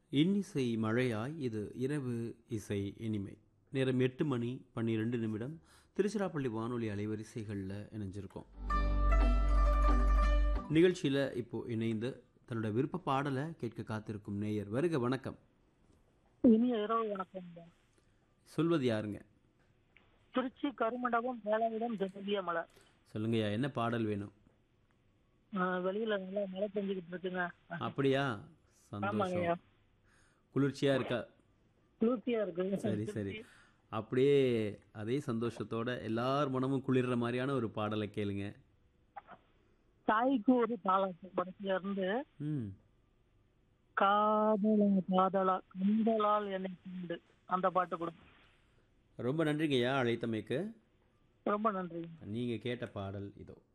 இன்னிசை மழையாய் இது இரவு இசை இனிமை நேரம் எட்டு மணி பன்னிரெண்டு நிமிடம் திருச்சிராப்பள்ளி வானொலி அலைவரிசைகளில் இணைஞ்சிருக்கோம் நிகழ்ச்சியில் இப்போ இணைந்து தன்னோட விருப்ப பாடலை கேட்க காத்திருக்கும் நேயர் வருக வணக்கம் இனிய இரவு வணக்கம் சொல்வது யாருங்க திருச்சி கருமண்டபம் வேளாவிடம் ஜெகதிய மலை சொல்லுங்கய்யா என்ன பாடல் வேணும் ஆஹ் வெளியில நல்லா மழை பெஞ்சுக்கிட்டு இருக்குங்க அப்படியா சந்தோஷம் ஆமாங்கய்யா குளிர்ச்சியா இருக்கா குளிர்ச்சியா இருக்கு சரி சரி அப்படியே அதே சந்தோஷத்தோட எல்லார் மனமும் குளிர்ற மாதிரியான ஒரு பாடலை கேளுங்க தாய்க்கு ஒரு தாளாட்டு படத்துல இருந்து ம் காதலா காதலா கண்களால் என்னை கண்டு அந்த பாட்டு கொடுங்க ரொம்ப நன்றிங்கய்யா அழைத்தமைக்கு ரொம்ப நன்றி நீங்கள் கேட்ட பாடல் இதோ